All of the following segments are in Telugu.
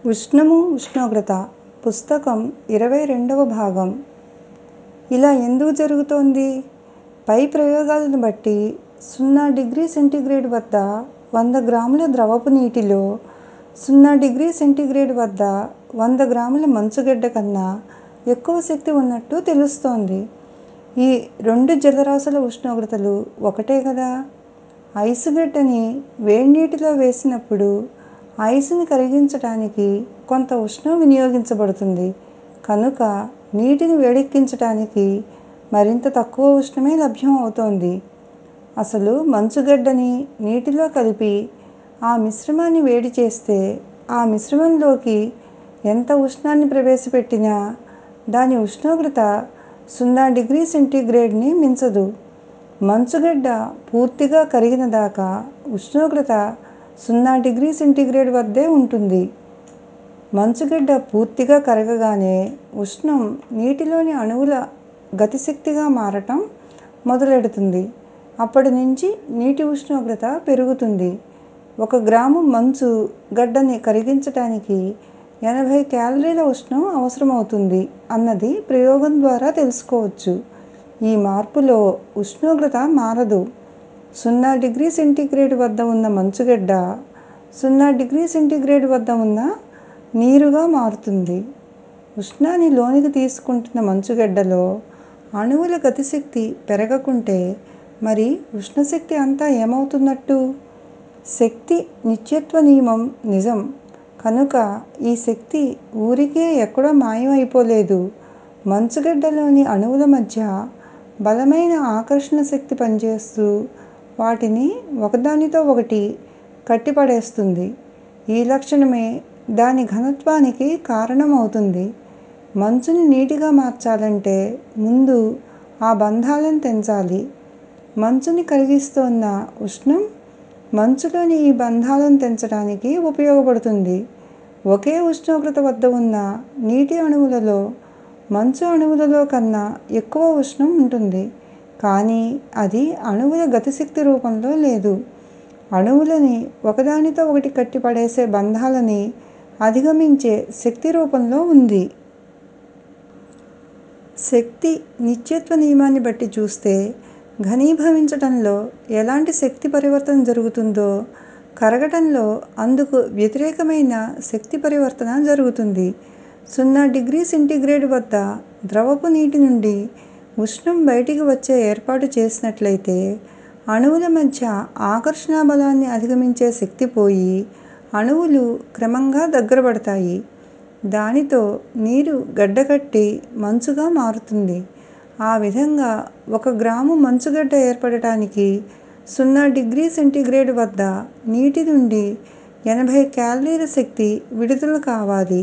ఉష్ణము ఉష్ణోగ్రత పుస్తకం ఇరవై రెండవ భాగం ఇలా ఎందుకు జరుగుతోంది పై ప్రయోగాలను బట్టి సున్నా డిగ్రీ సెంటీగ్రేడ్ వద్ద వంద గ్రాముల ద్రవపు నీటిలో సున్నా డిగ్రీ సెంటీగ్రేడ్ వద్ద వంద గ్రాముల మంచుగడ్డ కన్నా ఎక్కువ శక్తి ఉన్నట్టు తెలుస్తోంది ఈ రెండు జలరాశుల ఉష్ణోగ్రతలు ఒకటే కదా ఐసుగడ్డని వేడినీటిలో వేసినప్పుడు ఐసుని కరిగించటానికి కొంత ఉష్ణం వినియోగించబడుతుంది కనుక నీటిని వేడెక్కించటానికి మరింత తక్కువ ఉష్ణమే లభ్యం అవుతోంది అసలు మంచుగడ్డని నీటిలో కలిపి ఆ మిశ్రమాన్ని వేడి చేస్తే ఆ మిశ్రమంలోకి ఎంత ఉష్ణాన్ని ప్రవేశపెట్టినా దాని ఉష్ణోగ్రత సున్నా డిగ్రీ సెంటీగ్రేడ్ని మించదు మంచుగడ్డ పూర్తిగా కరిగిన దాకా ఉష్ణోగ్రత సున్నా డిగ్రీ సెంటీగ్రేడ్ వద్దే ఉంటుంది మంచుగడ్డ పూర్తిగా కరగగానే ఉష్ణం నీటిలోని అణువుల గతిశక్తిగా మారటం మొదలెడుతుంది అప్పటి నుంచి నీటి ఉష్ణోగ్రత పెరుగుతుంది ఒక గ్రాము మంచు గడ్డని కరిగించటానికి ఎనభై క్యాలరీల ఉష్ణం అవసరమవుతుంది అన్నది ప్రయోగం ద్వారా తెలుసుకోవచ్చు ఈ మార్పులో ఉష్ణోగ్రత మారదు సున్నా డిగ్రీ సెంటీగ్రేడ్ వద్ద ఉన్న మంచుగడ్డ సున్నా డిగ్రీ సెంటీగ్రేడ్ వద్ద ఉన్న నీరుగా మారుతుంది ఉష్ణాన్ని లోనికి తీసుకుంటున్న మంచుగడ్డలో అణువుల గతిశక్తి పెరగకుంటే మరి ఉష్ణశక్తి అంతా ఏమవుతున్నట్టు శక్తి నిత్యత్వ నియమం నిజం కనుక ఈ శక్తి ఊరికే ఎక్కడో మాయం అయిపోలేదు మంచుగడ్డలోని అణువుల మధ్య బలమైన ఆకర్షణ శక్తి పనిచేస్తూ వాటిని ఒకదానితో ఒకటి కట్టిపడేస్తుంది ఈ లక్షణమే దాని ఘనత్వానికి కారణం అవుతుంది మంచుని నీటిగా మార్చాలంటే ముందు ఆ బంధాలను తెంచాలి మంచుని కరిగిస్తోన్న ఉష్ణం మంచులోని ఈ బంధాలను తెంచటానికి ఉపయోగపడుతుంది ఒకే ఉష్ణోగ్రత వద్ద ఉన్న నీటి అణువులలో మంచు అణువులలో కన్నా ఎక్కువ ఉష్ణం ఉంటుంది కానీ అది అణువుల గతిశక్తి రూపంలో లేదు అణువులని ఒకదానితో ఒకటి కట్టి పడేసే బంధాలని అధిగమించే శక్తి రూపంలో ఉంది శక్తి నిత్యత్వ నియమాన్ని బట్టి చూస్తే ఘనీభవించటంలో ఎలాంటి శక్తి పరివర్తన జరుగుతుందో కరగటంలో అందుకు వ్యతిరేకమైన శక్తి పరివర్తన జరుగుతుంది సున్నా డిగ్రీ సెంటీగ్రేడ్ వద్ద ద్రవపు నీటి నుండి ఉష్ణం బయటికి వచ్చే ఏర్పాటు చేసినట్లయితే అణువుల మధ్య ఆకర్షణ బలాన్ని అధిగమించే శక్తి పోయి అణువులు క్రమంగా దగ్గరపడతాయి దానితో నీరు గడ్డకట్టి మంచుగా మారుతుంది ఆ విధంగా ఒక గ్రాము మంచుగడ్డ ఏర్పడటానికి సున్నా డిగ్రీ సెంటీగ్రేడ్ వద్ద నీటి నుండి ఎనభై క్యాలరీల శక్తి విడుదల కావాలి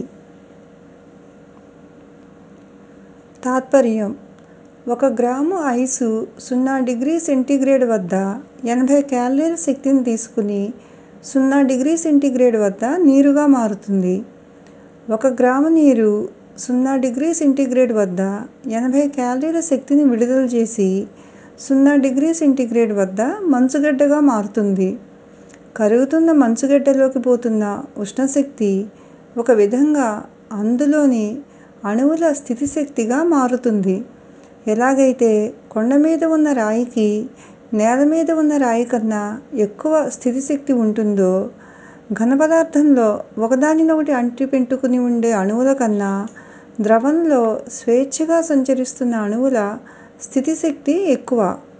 తాత్పర్యం ఒక గ్రాము ఐసు సున్నా డిగ్రీ సెంటీగ్రేడ్ వద్ద ఎనభై క్యాలరీల శక్తిని తీసుకుని సున్నా డిగ్రీ సెంటీగ్రేడ్ వద్ద నీరుగా మారుతుంది ఒక గ్రాము నీరు సున్నా డిగ్రీ సెంటీగ్రేడ్ వద్ద ఎనభై క్యాలరీల శక్తిని విడుదల చేసి సున్నా డిగ్రీ సెంటీగ్రేడ్ వద్ద మంచుగడ్డగా మారుతుంది కరుగుతున్న మంచుగడ్డలోకి పోతున్న ఉష్ణశక్తి ఒక విధంగా అందులోని అణువుల స్థితిశక్తిగా మారుతుంది ఎలాగైతే కొండ మీద ఉన్న రాయికి నేల మీద ఉన్న రాయి కన్నా ఎక్కువ స్థితిశక్తి ఉంటుందో ఘనపదార్థంలో ఒకదానినొకటి అంటిపెట్టుకుని ఉండే అణువుల కన్నా ద్రవంలో స్వేచ్ఛగా సంచరిస్తున్న అణువుల స్థితిశక్తి ఎక్కువ